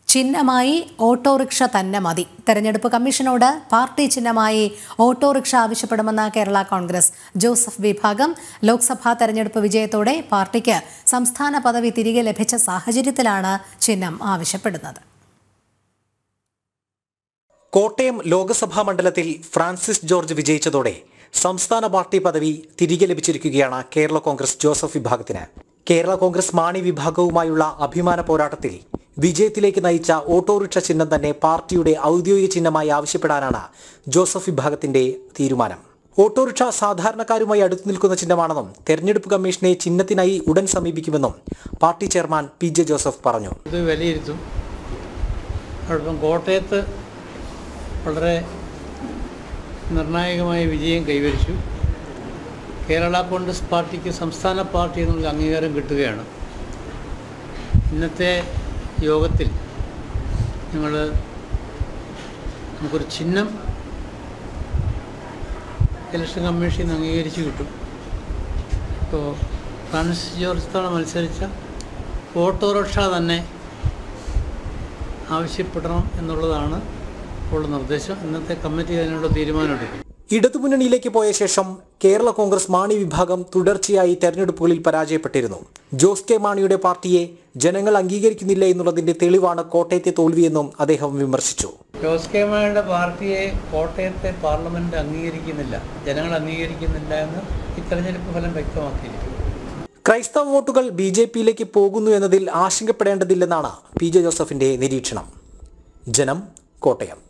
ചിഹ്നമായി autorickshaw തന്നെ മതി തെരഞ്ഞെടുപ്പ് കമ്മീഷനോട് പാർട്ടി ചിഹ്നമായി ഓട്ടോറിക്ഷ ആവശ്യപ്പെടുമെന്ന കേരള കോൺഗ്രസ് ജോസഫ് വിഭാഗം ലോക്സഭാ തെരഞ്ഞെടുപ്പ് വിജയത്തോടെ പാർട്ടിക്ക് സംസ്ഥാന പദവി തിരികെ ലഭിച്ച സാഹചര്യത്തിലാണ് ചിഹ്നം ആവശ്യപ്പെടുന്നത് കോട്ടയം ലോക്സഭാ മണ്ഡലത്തിൽ ഫ്രാൻസിസ് ജോർജ് വിജയിച്ചതോടെ സംസ്ഥാന പാർട്ടി പദവി തിരികെ ലഭിച്ചിരിക്കുകയാണ് കേരള കോൺഗ്രസ് ജോസഫ് വിഭാഗത്തിന് കേരള കോൺഗ്രസ് മാണി വിഭാഗവുമായുള്ള അഭിമാന പോരാട്ടത്തിൽ വിജയത്തിലേക്ക് നയിച്ച ഓട്ടോറിക്ഷ ചിഹ്നം തന്നെ പാർട്ടിയുടെ ഔദ്യോഗിക ചിഹ്നമായി ആവശ്യപ്പെടാനാണ് ജോസഫ് വിഭാഗത്തിന്റെ തീരുമാനം ഓട്ടോറിക്ഷ സാധാരണക്കാരുമായി അടുത്തു നിൽക്കുന്ന ചിഹ്നമാണെന്നും തെരഞ്ഞെടുപ്പ് കമ്മീഷനെ ചിഹ്നത്തിനായി ഉടൻ സമീപിക്കുമെന്നും party chairman P J Joseph പറഞ്ഞു ഇത് വിലയിരുത്തും അതോടൊപ്പം കോട്ടയത്ത് വളരെ നിർണായകമായ വിജയം കൈവരിച്ചു കേരള കോൺഗ്രസ് പാർട്ടിക്ക് സംസ്ഥാന പാർട്ടി എന്നുള്ള അംഗീകാരം കിട്ടുകയാണ് ഇന്നത്തെ യോഗത്തിൽ ഞങ്ങൾ നമുക്കൊരു ചിഹ്നം ഇലക്ഷൻ കമ്മീഷൻ നിന്ന് അംഗീകരിച്ച് കിട്ടും ഇപ്പോൾ ഫ്രാൻസിസ് ജോർജ് തവണ മത്സരിച്ച ഓട്ടോറിക്ഷ തന്നെ ആവശ്യപ്പെടണം എന്നുള്ളതാണ് ഉള്ള നിർദ്ദേശം ഇന്നത്തെ കമ്മിറ്റി അതിനുള്ള തീരുമാനമെടുക്കും ഇടതുമുന്നണിയിലേക്ക് പോയ ശേഷം കേരള കോൺഗ്രസ് മാണി വിഭാഗം തുടർച്ചയായി തെരഞ്ഞെടുപ്പുകളിൽ പരാജയപ്പെട്ടിരുന്നു ജോസ് കെ മാണിയുടെ പാർട്ടിയെ ജനങ്ങൾ അംഗീകരിക്കുന്നില്ല എന്നുള്ളതിന്റെ തെളിവാണ് കോട്ടയത്തെ തോൽവിയെന്നും അദ്ദേഹം വിമർശിച്ചു ജോസ് കെ മാണിയുടെ പാർട്ടിയെ കോട്ടയത്തെ പാർലമെന്റ് അംഗീകരിക്കുന്നില്ല ജനങ്ങൾ അംഗീകരിക്കുന്നില്ല എന്ന് ഈ തെരഞ്ഞെടുപ്പ് ഫലം വ്യക്തമാക്കിയിരിക്കുന്നു ക്രൈസ്തവ വോട്ടുകൾ ബി ജെ പിയിലേക്ക് പോകുന്നു എന്നതിൽ ആശങ്കപ്പെടേണ്ടതില്ലെന്നാണ് പി ജെ ജോസഫിന്റെ നിരീക്ഷണം ജനം കോട്ടയം